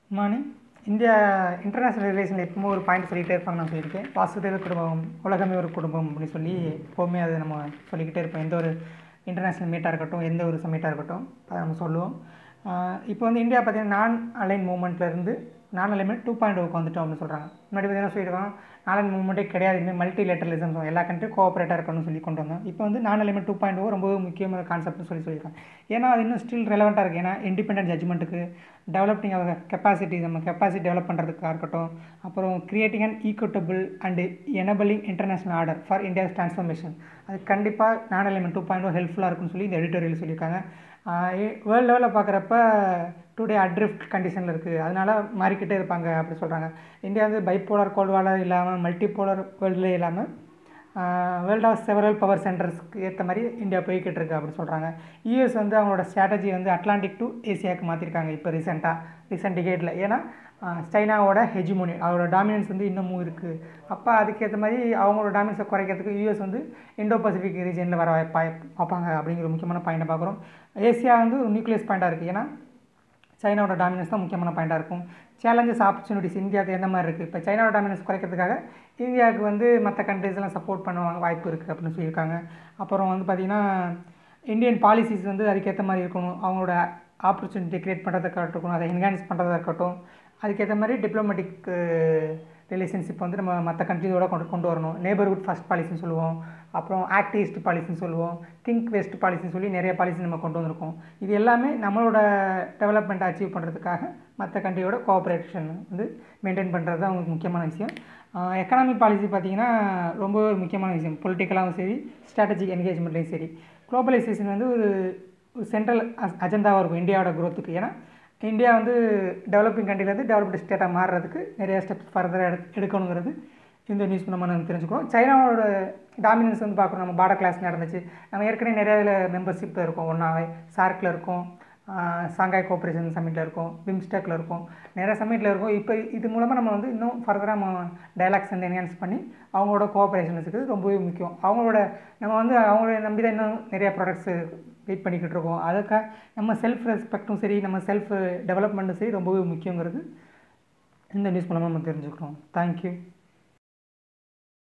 morning India international relation எப்பவுமே ஒரு point சொல்லிகிட்டே இருப்பாங்க நான் சொல்லியிருக்கேன் வாசுதேவ குடும்பம் உலகமே ஒரு குடும்பம் அப்படின்னு சொல்லி எப்போவுமே அது நம்ம சொல்லிக்கிட்டே இருப்போம் எந்த ஒரு இன்டர்நேஷ்னல் மீட்டாக இருக்கட்டும் எந்த ஒரு சமிட்டாக இருக்கட்டும் அதை நம்ம சொல்லுவோம் இப்போ வந்து இந்தியா பார்த்தீங்கன்னா நான் அலைன் மூமெண்ட்லேருந்து நான் அலைன்மெண்ட் டூ பாயிண்ட் ஓக்கு வந்துட்டோம் அப்படின்னு சொல்கிறாங்க முன்னாடி பார்த்தீங்கன்னா சொல்லியிருக்காங்க நாலன் மூவ்மெண்ட்டே கிடையாது இனிமேல் மல்டி லேட்டரலிசம் எல்லா கண்ட்ரியும் கோஆப்ரேட்டாக இருக்கணும்னு சொல்லி கொண்டு வந்தோம் இப்போ வந்து நான் எலிமெண்ட் டூ பாயிண்ட் ஓ ரொம்ப முக்கியமான கான்செப்ட்னு சொல்லி சொல்லியிருக்காங்க ஏன்னா அது இன்னும் ஸ்டில் ரெலவெண்ட்டாக இருக்குது ஏன்னா இண்டிபெண்டன்ட் ஜட்மெண்ட்டுக்கு டெவலப்பிங் அவங்க கெப்பாசிட்டி நம்ம கெப்பாசிட்டி டெவலப் பண்ணுறதுக்காக இருக்கட்டும் அப்புறம் creating and equitable and enabling international order for India's transformation அது கண்டிப்பாக நான் எலிமெண்ட் டூ பாயிண்ட் ஓ ஹெல்ப்ஃபுல்லாக இருக்கும்னு சொல்லி இந்த எடிட்டோரியல் சொல்லியிருக்காங்க வேர்ல்டு லெவலில் பார்க்குறப்ப டுடே அட்ரிஃப்ட் கண்டிஷனில் இருக்குது அதனால் மாறிக்கிட்டே இருப்பாங்க அப்படி சொல்கிறாங்க இந்தியா வந்து பைப்போலர் கோல்வாலர் இல்லாமல் மல்டிபோலர் வேர்ல்டுலேயே இல்லாமல் வேர்ல்ட் ஆஃப் செவரல் பவர் சென்டர்ஸ்க்கு ஏற்ற மாதிரி இந்தியா போய்கிட்டு இருக்கு அப்படின்னு சொல்கிறாங்க யூஎஸ் வந்து அவங்களோட ஸ்ட்ராட்டஜி வந்து அட்லாண்டிக் டு ஏசியாவுக்கு மாற்றிருக்காங்க இப்போ ரீசெண்டாக ரீசெண்ட் டிகேட்டில் ஏன்னா சைனாவோட ஹெஜிமோனி அவரோட டாமினன்ஸ் வந்து இன்னமும் இருக்குது அப்போ அதுக்கேற்ற மாதிரி அவங்களோட டாமினன்ஸை குறைக்கிறதுக்கு யூஎஸ் வந்து இண்டோ பசிபிக் ரீஜனில் வர வாய்ப்பா பார்ப்பாங்க அப்படிங்கிற முக்கியமான பாயிண்ட்டை பார்க்குறோம் ஏசியா வந்து ஒரு நியூக்ளியஸ் பாயிண்ட்டாக இருக்குது ஏன்னா சைனாவோட டாமினன்ஸ் தான் முக்கியமான பாயிண்ட்டாக இருக்கும் சேலஞ்சஸ் ஆப்பர்ச்சுனிட்டிஸ் இந்தியாவுக்கு எந்த மாதிரி இருக்குது இப்போ சைனாவோட டாமினன்ஸ் குறைக்கிறதுக்காக இந்தியாவுக்கு வந்து மற்ற கண்ட்ரீஸ்லாம் சப்போர்ட் பண்ணுவாங்க வாய்ப்பு இருக்குது அப்படின்னு சொல்லியிருக்காங்க அப்புறம் வந்து பார்த்திங்கன்னா இந்தியன் பாலிசிஸ் வந்து அதுக்கேற்ற மாதிரி இருக்கணும் அவங்களோட ஆப்பர்ச்சுனிட்டி க்ரியேட் பண்ணுறதுக்காக இருக்கட்டும் அதை என்ஹான்ஸ் பண்ணுறதா இருக்கட்டும் அதுக்கேற்ற மாதிரி டிப்ளமேட்டிக் ரிலேஷன்ஷிப் வந்து நம்ம மற்ற கண்ட்ரியோட கொண்டு கொண்டு வரணும் நேபர்ஹுட் ஃபஸ்ட் பாலிசின்னு சொல்லுவோம் அப்புறம் ஆக்ட் ஈஸ்ட் பாலிசின்னு சொல்லுவோம் திங்க் வெஸ்ட் பாலிசின்னு சொல்லி நிறைய பாலிசி நம்ம கொண்டு வந்திருக்கோம் இது எல்லாமே நம்மளோட டெவலப்மெண்ட்டை அச்சீவ் பண்ணுறதுக்காக மற்ற கண்ட்ரியோட கோஆப்ரேஷன் வந்து மெயின்டைன் பண்ணுறது தான் அவங்களுக்கு முக்கியமான விஷயம் எக்கனாமிக் பாலிசி பார்த்திங்கன்னா ரொம்ப ஒரு முக்கியமான விஷயம் பொலிட்டிக்கலாகவும் சரி ஸ்ட்ராட்டஜிக் என்கேஜ்மெண்ட்லேயும் சரி குளோபலைசேஷன் வந்து ஒரு ஒரு சென்ட்ரல் அஜெண்டாவாக இருக்கும் இந்தியாவோட க்ரோத்துக்கு ஏன்னா இந்தியா வந்து டெவலப்பிங் கண்ட்ரிலேருந்து டெவலப்டு ஸ்டேட்டாக மாறுறதுக்கு நிறைய ஸ்டெப்ஸ் ஃபர்தராக எடு எடுக்கணுங்கிறது இந்த நியூஸ் நம்ம நம்ம தெரிஞ்சுக்கிறோம் சைனாவோட டாமினன்ஸ் வந்து பார்க்குறோம் நம்ம பார்டர் கிளாஸ் நடந்துச்சு நம்ம ஏற்கனவே நிறைய இதில் மெம்பர்ஷிப்பில் இருக்கோம் ஒன்றாவே சார்க்கில் இருக்கோம் சாங்காய் கோஆப்ரேஷன் சமிட்டில் இருக்கும் பிம்ஸ்டெக்கில் இருக்கும் நிறைய சமிட்டில் இருக்கும் இப்போ இது மூலமாக நம்ம வந்து இன்னும் ஃபர்தராக நம்ம டைலாக்ஸ் வந்து என்ஹான்ஸ் பண்ணி அவங்களோட கோஆப்ரேஷன் வச்சுக்கிறது ரொம்பவே முக்கியம் அவங்களோட நம்ம வந்து அவங்கள நம்பி தான் இன்னும் நிறைய ப்ராடக்ட்ஸு வெயிட் பண்ணிக்கிட்டு இருக்கோம் அதுக்காக நம்ம செல்ஃப் ரெஸ்பெக்ட்டும் சரி நம்ம செல்ஃப் டெவலப்மெண்ட்டும் சரி ரொம்பவே முக்கியங்கிறது இந்த நியூஸ் மூலமாக நம்ம தெரிஞ்சுக்கிறோம் தேங்க்யூ